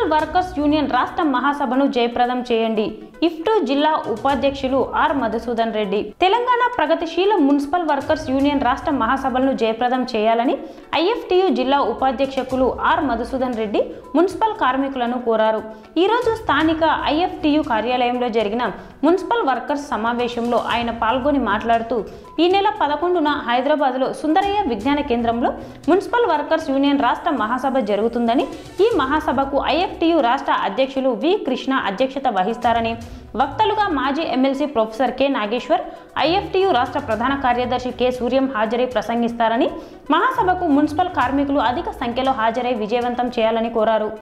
municipal workers union రాష్ట్ర మహాసభను జయప్రదం చేయండి ఇఫ్టు జిల్లా ఉపాధ్యక్షులు ఆర్ మధుసూదన్ రెడ్డి తెలంగాణ ప్రగతిశీల మున్సిపల్ వర్కర్స్ యూనియన్ రాష్ట్ర మహాసభలను జయప్రదం చేయాలని ఐఎఫ్టియు జిల్లా ఉపాధ్యక్షకులు ఆర్ మధుసూదన్ రెడ్డి మున్సిపల్ కార్మికులను కోరారు ఈరోజు స్థానిక ఐఎఫ్టియు కార్యాలయంలో జరిగిన మున్సిపల్ వర్కర్స్ సమావేశంలో ఆయన పాల్గొని మాట్లాడుతూ ఈ నెల పదకొండున హైదరాబాద్లో సుందరయ్య విజ్ఞాన కేంద్రంలో మున్సిపల్ వర్కర్స్ యూనియన్ రాష్ట్ర మహాసభ జరుగుతుందని ఈ మహాసభకు ఐఎఫ్టియు రాష్ట్ర అధ్యక్షులు వి కృష్ణ అధ్యక్షత వహిస్తారని వక్తలుగా మాజీ MLC professor K Nageshwar IFTU రాష్ట్ర ప్రధాన కార్యదర్శి కె సూర్యం హాజరై ప్రసంగిస్తారని మహాసభకు మున్సిపల్ కార్మికులు అధిక సంఖ్యలో హాజరై విజయవంతం చేయాలని కోరారు